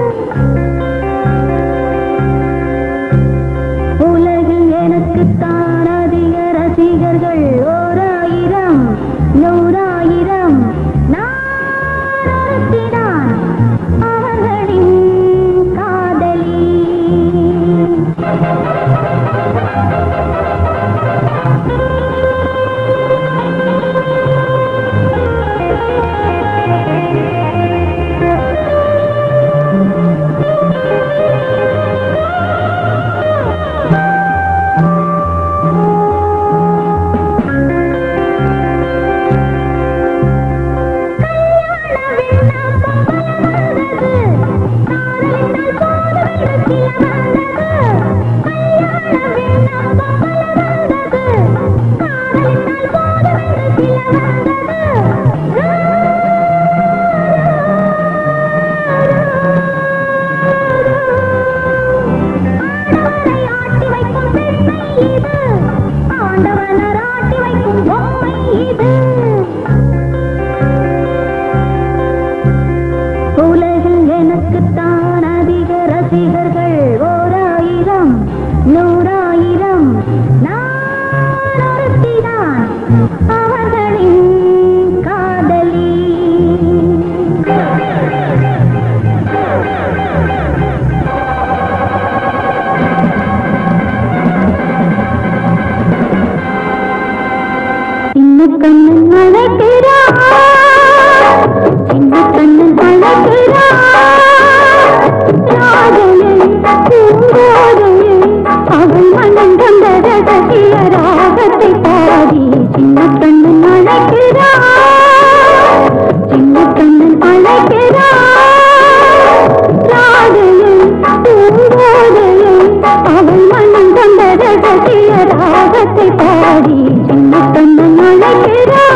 உலகில் எனக்குத்தான் அதிக ரசிகர்கள் ஓராயிரம் நூறாயிரம் நான் ஒருத்திதான் அவர்களின் காதலி ஆண்டவனர் ஆட்டி வைக்கும் பொம்மை இது உலகில் எனக்குத்தான் அதிக ரசிகர்கள் ஓராயிரம் நூறாயிரம் நான் ஒருத்திதான் அவர்களின் காதலி சின்ன கண்ணன் அழைக்கிறான் சின்ன கண்ணன் அழைக்கிறான் ராதையை பூங்கோதையை அவள் மனம் தந்த ரகசிய ராகத்தை பாடி சின்ன கண்ணன் அழைக்கிறான் சின்ன கண்ணன் அழைக்கிறான் ராதையை பூங்கோதையை அவள் மனம் தந்த ரகசிய ராகத்தை பாடி சின்ன கண்ணன் அழைக்கிறான்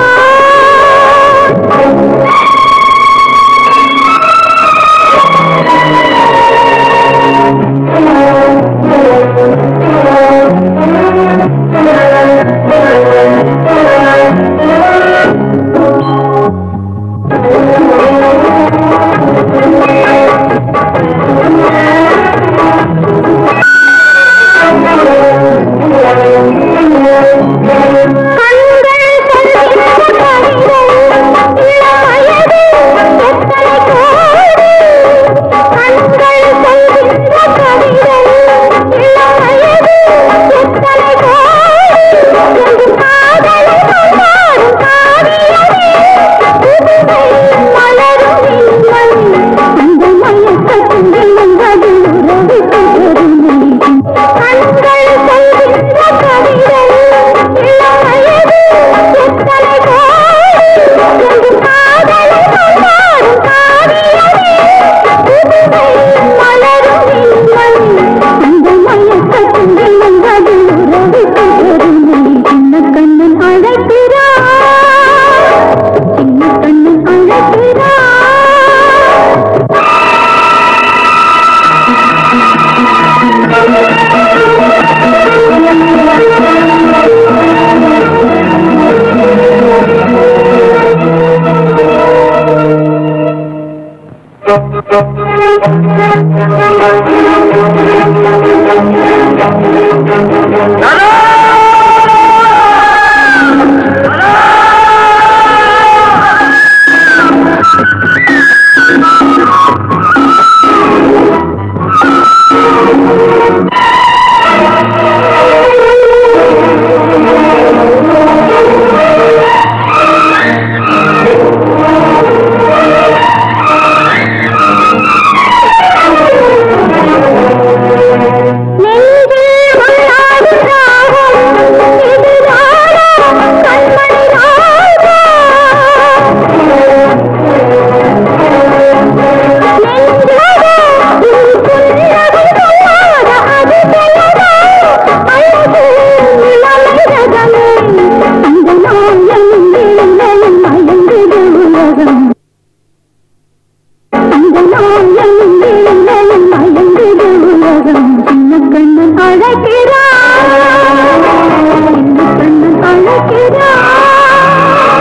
நெஞ்சில் உள்ளாடும் ராகம் இது ராகம் கண்மணி ராகம்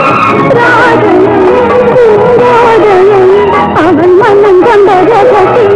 அவன் மனம் கொண்ட ரகசியம்